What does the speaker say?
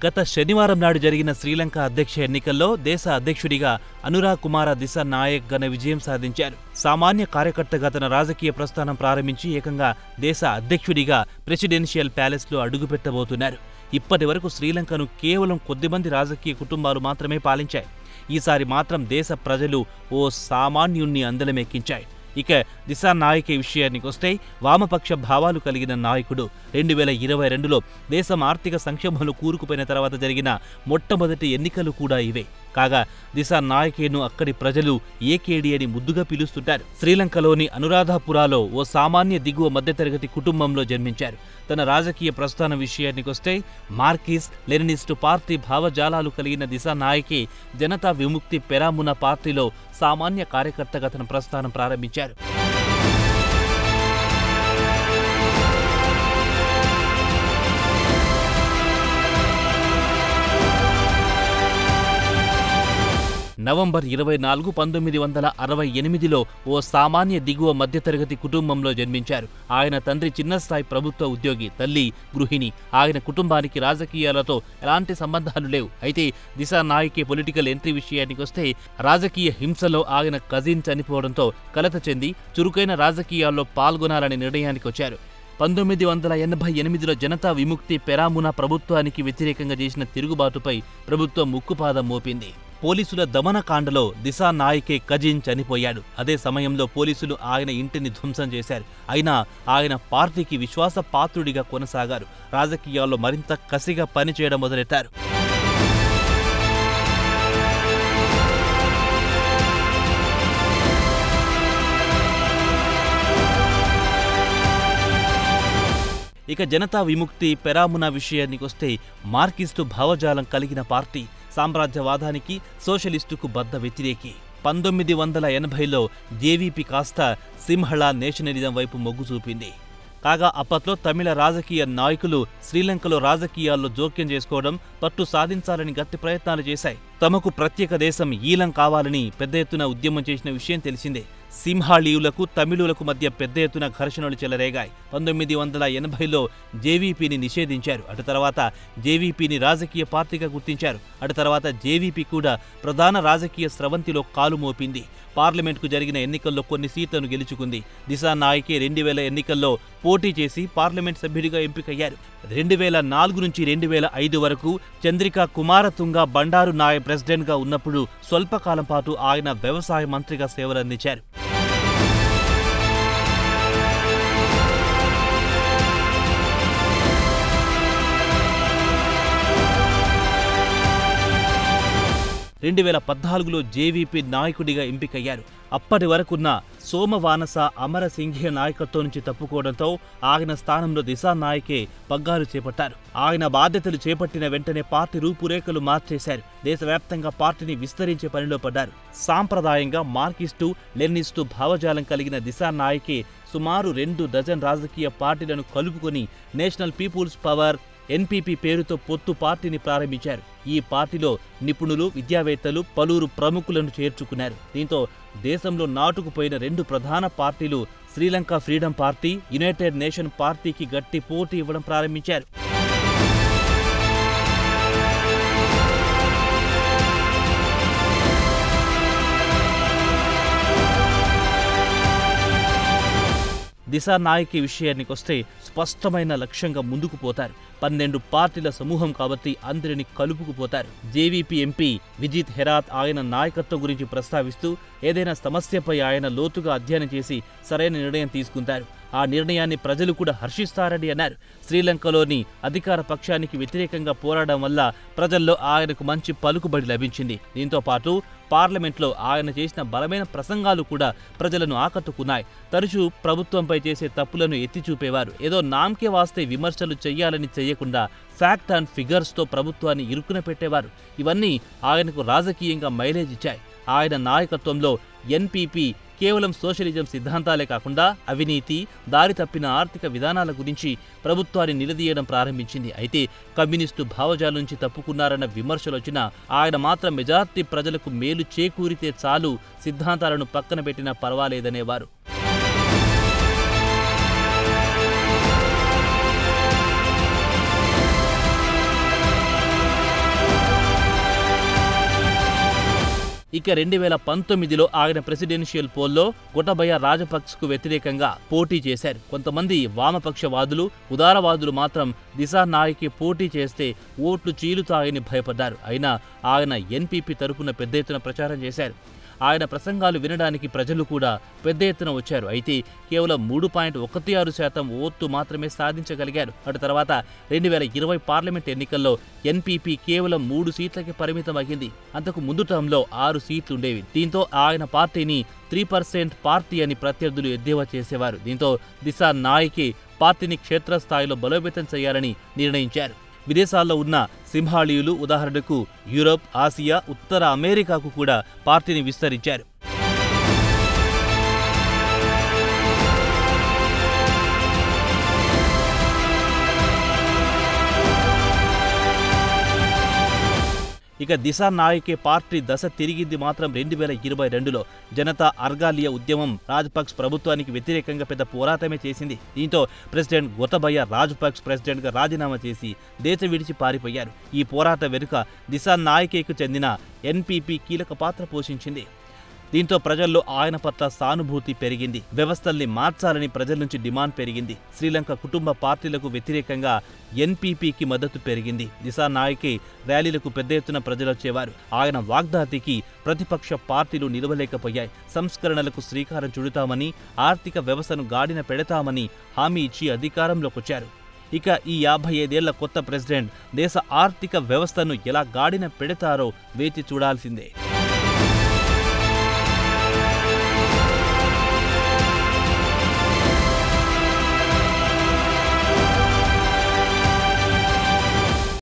గత శనివారం నాడు జరిగిన శ్రీలంక అధ్యక్ష ఎన్నికల్లో దేశ అధ్యక్షుడిగా అనురాగ్ కుమార దిశ నాయక్ ఘన విజయం సాధించారు సామాన్య కార్యకర్తగా తన రాజకీయ ప్రస్థానం ప్రారంభించి ఏకంగా దేశ అధ్యక్షుడిగా ప్రెసిడెన్షియల్ ప్యాలెస్లో అడుగుపెట్టబోతున్నారు ఇప్పటి వరకు శ్రీలంకను కేవలం కొద్దిమంది రాజకీయ కుటుంబాలు మాత్రమే పాలించాయి ఈసారి మాత్రం దేశ ప్రజలు ఓ సామాన్యుణ్ణి అందలమెక్కించాయి ఇక దిశా నాయకే విషయానికి వస్తే వామపక్ష భావాలు కలిగిన నాయకుడు రెండు వేల ఇరవై రెండులో దేశం ఆర్థిక సంక్షోభంలో కూరుకుపోయిన తర్వాత జరిగిన మొట్టమొదటి ఎన్నికలు కూడా ఇవే కాగా దిశా నాయకేను అక్కడి ప్రజలు ఏకేడి అని ముద్దుగా పిలుస్తుంటారు శ్రీలంకలోని అనురాధపురాలో ఓ సామాన్య దిగువ మధ్యతరగతి కుటుంబంలో జన్మించారు తన రాజకీయ ప్రస్థానం విషయానికొస్తే మార్కిస్ లెనినిస్టు పార్టీ భావజాలాలు కలిగిన దిశా నాయకే జనతా విముక్తి పెరామున పార్టీలో సామాన్య కార్యకర్తగా తన ప్రస్థానం ప్రారంభించారు నవంబర్ ఇరవై నాలుగు పంతొమ్మిది వందల అరవై ఎనిమిదిలో ఓ సామాన్య దిగువ మధ్యతరగతి కుటుంబంలో జన్మించారు ఆయన తండ్రి చిన్నస్థాయి ప్రభుత్వ ఉద్యోగి తల్లి గృహిణి ఆయన కుటుంబానికి రాజకీయాలతో ఎలాంటి సంబంధాలు లేవు అయితే దిశా నాయకే పొలిటికల్ ఎంట్రీ విషయానికి వస్తే రాజకీయ హింసలో ఆయన కజిన్ చనిపోవడంతో కలత చెంది చురుకైన రాజకీయాల్లో పాల్గొనాలనే నిర్ణయానికి వచ్చారు పంతొమ్మిది వందల ఎనభై ఎనిమిదిలో జనతా విముక్తి పెరామున ప్రభుత్వానికి వ్యతిరేకంగా చేసిన తిరుగుబాటుపై ప్రభుత్వం ముక్కుపాదం మోపింది పోలీసుల దమనకాండలో దిశా నాయకే కజిన్ చనిపోయాడు అదే సమయంలో పోలీసులు ఆయన ఇంటిని ధ్వంసం చేశారు అయినా ఆయన పార్టీకి విశ్వాస పాత్రుడిగా కొనసాగారు రాజకీయాల్లో మరింత కసిగా పనిచేయడం మొదలెట్టారు ఇక జనతా విముక్తి పెరామున విషయానికి వస్తే మార్కిస్టు భావజాలం కలిగిన పార్టీ సామ్రాజ్యవాదానికి సోషలిస్టుకు బద్ద వ్యతిరేకి పంతొమ్మిది వందల ఎనభైలో జేవీపీ కాస్త సింహళ నేషనలిజం వైపు మొగ్గు చూపింది కాగా అప్పట్లో తమిళ రాజకీయ నాయకులు శ్రీలంకలో రాజకీయాల్లో జోక్యం చేసుకోవడం పట్టు సాధించాలని గట్టి ప్రయత్నాలు చేశాయి తమకు ప్రత్యేక దేశం ఈలం కావాలని పెద్ద ఎత్తున ఉద్యమం చేసిన విషయం తెలిసిందే సింహాళీయులకు తమిళులకు మధ్య పెద్ద ఎత్తున ఘర్షణలు చెలరేగాయి పంతొమ్మిది వందల ఎనభైలో జేవీపీని నిషేధించారు అటు తర్వాత జేవీపీని రాజకీయ పార్టీగా గుర్తించారు అటు తర్వాత జేవీపీ కూడా ప్రధాన రాజకీయ స్రవంతిలో కాలు మోపింది పార్లమెంట్కు జరిగిన ఎన్నికల్లో కొన్ని సీట్లను గెలుచుకుంది దిశా నాయకే రెండు వేల ఎన్నికల్లో పోటీ చేసి పార్లమెంట్ సభ్యుడిగా ఎంపికయ్యారు రెండు వేల నాలుగు నుంచి రెండు వేల ఐదు వరకు చంద్రిక కుమారతుంగ బండారు నాయ ప్రెసిడెంట్గా ఉన్నప్పుడు స్వల్పకాలం పాటు ఆయన వ్యవసాయ మంత్రిగా సేవలందించారు రెండు వేల పద్నాలుగులో జేవీపీ నాయకుడిగా ఎంపికయ్యారు అప్పటి వరకున్న సోమవానస అమరసింఘే నాయకత్వం నుంచి తప్పుకోవడంతో ఆయన స్థానంలో దిశా నాయకే పగ్గాలు చేపట్టారు ఆయన బాధ్యతలు చేపట్టిన వెంటనే పార్టీ రూపురేఖలు మార్చేశారు దేశవ్యాప్తంగా పార్టీని విస్తరించే పనిలో పడ్డారు సాంప్రదాయంగా మార్కిస్టు లెనిస్టు భావజాలం కలిగిన దిశా నాయకే సుమారు రెండు డజన్ రాజకీయ పార్టీలను కలుపుకొని నేషనల్ పీపుల్స్ పవర్ ఎన్పీపీ పేరుతో పొత్తు పార్టీని ప్రారంభించారు ఈ పార్టీలో నిపుణులు విద్యావేత్తలు పలువురు ప్రముఖులను చేర్చుకున్నారు దీంతో దేశంలో నాటుకుపోయిన రెండు ప్రధాన పార్టీలు Sri Lanka freedom party united nation పార్టీకి గట్టి పోటీ ఇవ్వడం ప్రారంభించారు దిశా నాయకి విషయానికి వస్తే స్పష్టమైన లక్ష్యంగా ముందుకు పోతారు పన్నెండు పార్టీల సమూహం కాబట్టి అందరిని కలుపుకుపోతారు జేవీపీ ఎంపీ విజిత్ హెరాత్ ఆయన నాయకత్వం గురించి ప్రస్తావిస్తూ ఏదైనా సమస్యపై ఆయన లోతుగా అధ్యయనం చేసి సరైన నిర్ణయం తీసుకుంటారు ఆ నిర్ణయాన్ని ప్రజలు కూడా హర్షిస్తారని అన్నారు శ్రీలంకలోని అధికార పక్షానికి వ్యతిరేకంగా పోరాడడం వల్ల ప్రజల్లో ఆయనకు మంచి పలుకుబడి లభించింది దీంతో పాటు పార్లమెంట్లో ఆయన చేసిన బలమైన ప్రసంగాలు కూడా ప్రజలను ఆకట్టుకున్నాయి తరచూ ప్రభుత్వంపై చేసే తప్పులను ఎత్తి చూపేవారు ఏదో నామకే వాస్తే విమర్శలు చెయ్యాలని చెయ్యకుండా ఫ్యాక్ట్ అండ్ ఫిగర్స్తో ప్రభుత్వాన్ని ఇరుకున పెట్టేవారు ఇవన్నీ ఆయనకు రాజకీయంగా మైలేజ్ ఇచ్చాయి ఆయన నాయకత్వంలో ఎన్పీపీ కేవలం సోషలిజం సిద్ధాంతాలే కాకుండా అవినీతి దారి తప్పిన ఆర్థిక విధానాల గురించి ప్రభుత్వాన్ని నిలదీయడం ప్రారంభించింది అయితే కమ్యూనిస్టు భావజాలం నుంచి తప్పుకున్నారన్న విమర్శలు వచ్చినా ఆయన మాత్రం మెజార్టీ ప్రజలకు మేలు చేకూరితే చాలు సిద్ధాంతాలను పక్కన పెట్టినా పర్వాలేదనేవారు ఇక రెండు వేల పంతొమ్మిదిలో ఆయన ప్రెసిడెన్షియల్ పోల్లో గొటబయ రాజపక్స్కు వ్యతిరేకంగా పోటీ చేశారు కొంతమంది వామపక్షవాదులు ఉదారవాదులు మాత్రం దిశా నాయకి పోటీ చేస్తే ఓట్లు చీలుతాయని భయపడ్డారు అయినా ఆయన ఎన్పీపీ తరపున పెద్ద ఎత్తున ప్రచారం చేశారు ఆయన ప్రసంగాలు వినడానికి ప్రజలు కూడా పెద్ద ఎత్తున వచ్చారు అయితే కేవలం మూడు పాయింట్ ఒకటి ఆరు శాతం ఓట్లు మాత్రమే సాధించగలిగారు అటు తర్వాత రెండు వేల ఇరవై పార్లమెంట్ ఎన్నికల్లో ఎన్పీపీ కేవలం మూడు సీట్లకి పరిమితం అయ్యింది అంతకు ముందు టర్మ్లో ఆరు సీట్లు ఉండేవి దీంతో ఆయన పార్టీని త్రీ పర్సెంట్ పార్టీ అని ప్రత్యర్థులు ఎద్దేవా చేసేవారు దీంతో దిశా నాయకి పార్టీని క్షేత్రస్థాయిలో బలోపేతం చేయాలని నిర్ణయించారు విదేశాల్లో ఉన్న సింహాళీయులు ఉదాహరణకు యూరోప్ ఆసియా ఉత్తర అమెరికాకు కూడా పార్టీని విస్తరించారు ఇక దిశా నాయకే పార్టీ దశ తిరిగింది మాత్రం రెండు వేల ఇరవై రెండులో జనతా అర్గాలియా ఉద్యమం రాజపక్స్ ప్రభుత్వానికి వ్యతిరేకంగా పెద్ద పోరాటమే చేసింది దీంతో ప్రెసిడెంట్ గొతబయ్య రాజపక్స్ ప్రెసిడెంట్గా రాజీనామా చేసి దేశం విడిచి పారిపోయారు ఈ పోరాట వెనుక దిశా నాయకేకు చెందిన ఎన్పీపీ కీలక పాత్ర పోషించింది దీంతో ప్రజల్లో ఆయన పట్ల సానుభూతి పెరిగింది వ్యవస్థల్ని మార్చాలని ప్రజల నుంచి డిమాండ్ పెరిగింది శ్రీలంక కుటుంబ పార్టీలకు వ్యతిరేకంగా ఎన్పీపీకి మద్దతు పెరిగింది దిశా నాయకి ర్యాలీలకు పెద్ద ఎత్తున ప్రజలొచ్చేవారు ఆయన వాగ్దాతికి ప్రతిపక్ష పార్టీలు నిలవలేకపోయాయి సంస్కరణలకు శ్రీకారం చుడతామని ఆర్థిక వ్యవస్థను గాడిన పెడతామని హామీ ఇచ్చి అధికారంలోకొచ్చారు ఇక ఈ యాభై ఐదేళ్ల కొత్త ప్రెసిడెంట్ దేశ ఆర్థిక వ్యవస్థను ఎలా గాడిన పెడతారో వేచి చూడాల్సిందే